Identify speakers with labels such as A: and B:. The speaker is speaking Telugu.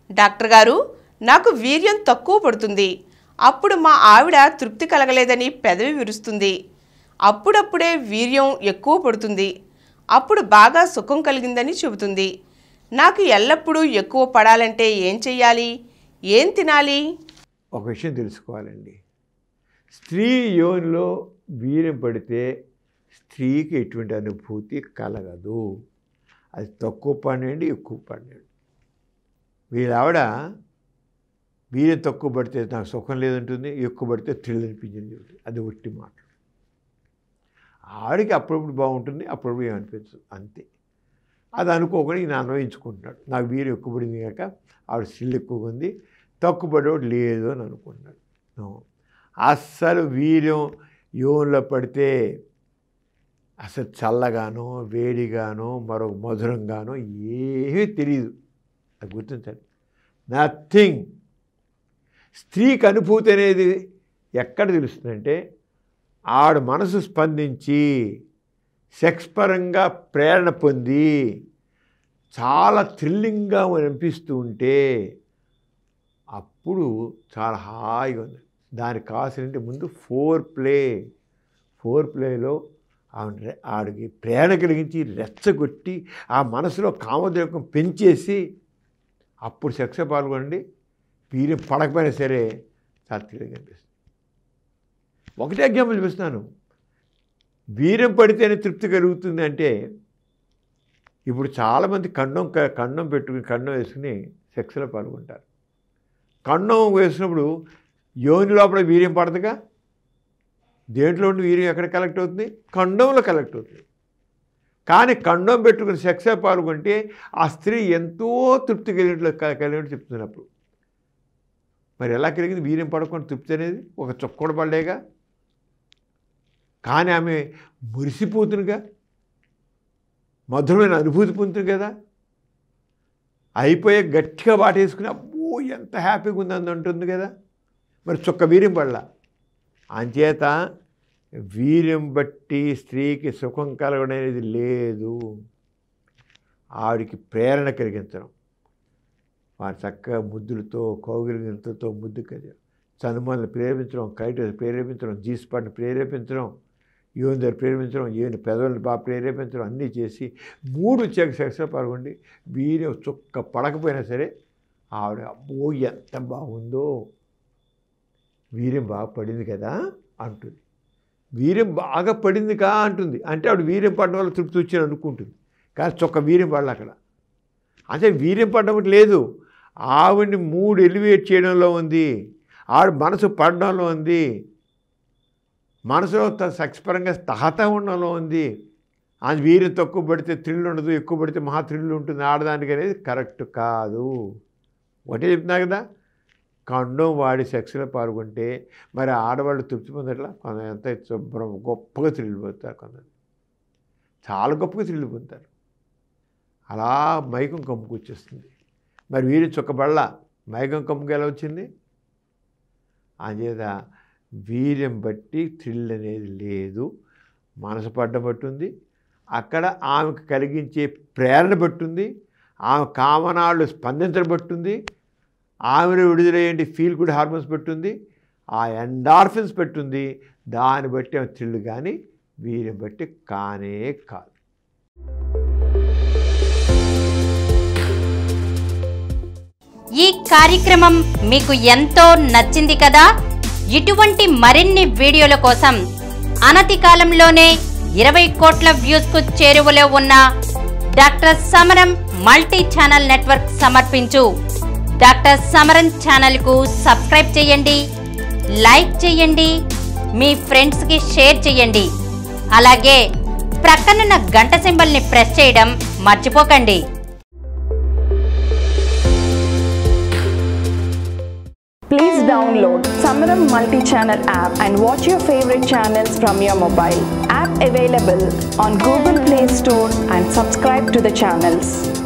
A: డాక్టర్ గారు నాకు వీర్యం తక్కువ పడుతుంది అప్పుడు మా ఆవిడ తృప్తి కలగలేదని పెదవి విరుస్తుంది అప్పుడప్పుడే వీర్యం ఎక్కువ పడుతుంది అప్పుడు బాగా సుఖం కలిగిందని చెబుతుంది నాకు ఎల్లప్పుడూ ఎక్కువ పడాలంటే ఏం చెయ్యాలి ఏం తినాలి
B: ఒక విషయం తెలుసుకోవాలండి స్త్రీ యోనిలో వీర్యం పడితే స్త్రీకి ఎటువంటి అనుభూతి కలగదు అది తక్కువ పడినండి ఎక్కువ పడినండి వీళ్ళ ఆవిడ వీర్యం తక్కువ పడితే నాకు సుఖం లేదంటుంది ఎక్కువ పడితే థ్రిల్ అనిపించింది చెబుతుంది. అది ఒట్టి మాట ఆవిడకి అప్పుడప్పుడు బాగుంటుంది అప్పుడప్పుడు ఏమనిపించదు అంతే అది అనుకోకుండా ఈయన అన్వయించుకుంటున్నాడు నాకు వీర్యం ఎక్కువ పడింది కనుక ఆవిడ స్టిల్ ఎక్కువగా ఉంది తక్కువ పడేవాడు లేదు అని అనుకుంటున్నాడు నో. అస్సలు వీర్యం యోన్లో పడితే అసలు చల్లగానో వేడిగానో మరొక మధురంగానో ఏమీ తెలియదు అది గుర్తించండి నథింగ్ స్త్రీకి అనుభూతి అనేది ఎక్కడ తెలుస్తుందంటే ఆవిడ మనసు స్పందించి సెక్స్ పరంగా ప్రేరణ పొంది చాలా థ్రిల్లింగ్గా అనిపిస్తూ ఉంటే అప్పుడు చాలా హాయిగా ఉంది దానికి కావాల్సిందంటే ముందు ఫోర్ ప్లే ఫోర్ ప్లేలో ఆవిడ ఆవిడకి ప్రేరణ కలిగించి రెచ్చగొట్టి ఆ మనసులో కామోద్రేకం పెంచేసి అప్పుడు సెక్స్ పాల్గొనండి వీర్యం పడకపోయినా సరే చాలా తెలియగా అనిపిస్తుంది ఒకటే ఎగ్జాంపుల్ చూపిస్తున్నాను వీర్యం పడితేనే తృప్తి కలుగుతుంది అంటే ఇప్పుడు చాలామంది కండం క- కండం పెట్టుకుని కండం వేసుకుని సెక్స్లో పాల్గొంటారు కండం వేసినప్పుడు యోని లోపల వీర్యం పడదుగా దేంట్లో ఉండి వీర్యం ఎక్కడ కలెక్ట్ అవుతుంది కండంలో కలెక్ట్ అవుతుంది కానీ కండం పెట్టుకుని సెక్స్లో పాల్గొంటే ఆ స్త్రీ ఎంతో తృప్తి కలిగినట్లు కలిగినట్టు చెప్తున్నప్పుడు మరి ఎలా కలిగింది వీర్యం పడకుండా తృప్తి అనేది ఒక చొక్కడు పడలేగా కానీ ఆమె మురిసిపోతుందిగా మధురమైన అనుభూతి పొందుతుంది కదా అయిపోయే గట్టిగా వాటేసుకుని అబ్బో ఎంత హ్యాపీగా ఉందని అంటుంది కదా మరి చుక్క వీర్యం పడలా అంచేత వీర్యం బట్టి స్త్రీకి సుఖం కలగడం అనేది లేదు ఆవిడికి ప్రేరణ కలిగించడం వారి చక్కగా ముద్దులతో కౌగిలింతతో ముద్దు కలిగి చనుమలను ప్రేరేపించడం కైట ప్రేరేపించడం జీస్పాట్ని ప్రేరేపించడం యోని ప్రేరేపించడం ఏని పెదవులను బాగా ప్రేరేపించడం అన్నీ చేసి మూడు వచ్చాక సెక్స్లో పాల్గొండి వీర్యం చుక్క పడకపోయినా సరే ఆవిడ అబ్బో ఎంత బాగుందో వీర్యం బాగా పడింది కదా అంటుంది వీర్యం బాగా పడింది కా అంటుంది అంటే ఆవిడ వీర్యం పడడం వల్ల తృప్తి వచ్చింది అనుకుంటుంది కానీ చొక్క వీర్యం పడాలి అక్కడ అంటే వీర్యం పడడం ఒకటి లేదు ఆవిడ్ని మూడు ఎలివేట్ చేయడంలో ఉంది ఆవిడ మనసు పడడంలో ఉంది మనసులో త- సక్స్పరంగా తహత ఉండడంలో ఉంది అది వీర్యం తక్కువ పడితే థ్రిల్ ఉండదు ఎక్కువ పడితే మహా థ్రిల్ ఉంటుంది ఆడదానికి అనేది కరెక్ట్ కాదు ఒకటే చెప్తున్నా కదా కండం వాడి సెక్స్లో పాల్గొంటే మరి ఆడవాళ్ళు తృప్తి పొందట్లా కొంత ఎంత శుభ్రం గొప్పగా థ్రిల్ పొందుతారు కొందరు చాలా గొప్పగా థ్రిల్ పొందుతారు అలా మైకం కమ్ముకు వచ్చేస్తుంది మరి వీరి చుక్కబళ్ళ మైకం కమ్ముకు ఎలా వచ్చింది అంచేత వీర్యం బట్టి థ్రిల్ అనేది లేదు మనసు పడ్డ బట్టుంది అక్కడ ఆమెకు కలిగించే ప్రేరణ బట్టుంది ఆమె కామనాళ్ళు స్పందించడం బట్టుంది ఆమెను విడుదలయ్యేంటి ఫీల్ గుడ్ హార్మోన్స్ పెట్టుంది ఆ ఎండార్ఫిన్స్ పెట్టుంది దాన్ని బట్టి ఆమె థ్రిల్ కానీ వీర్యం బట్టి కానే కాదు
C: ఈ కార్యక్రమం మీకు ఎంతో నచ్చింది కదా ఇటువంటి మరిన్ని వీడియోల కోసం అనతి కాలంలోనే ఇరవై కోట్ల వ్యూస్ కు చేరువలో ఉన్న doctor Samaram multi channel network సమర్పించు డాక్టర్ సమరం ఛానల్ కు సబ్స్క్రైబ్ చేయండి లైక్ చేయండి మీ ఫ్రెండ్స్ కి షేర్ చేయండి అలాగే ప్రక్కనున్న గంట సింబల్ ని ప్రెస్ చేయడం మర్చిపోకండి
D: Please download Samaram multi-channel app and watch your favorite channels from your mobile. App available on Google Play Store and subscribe to the channels.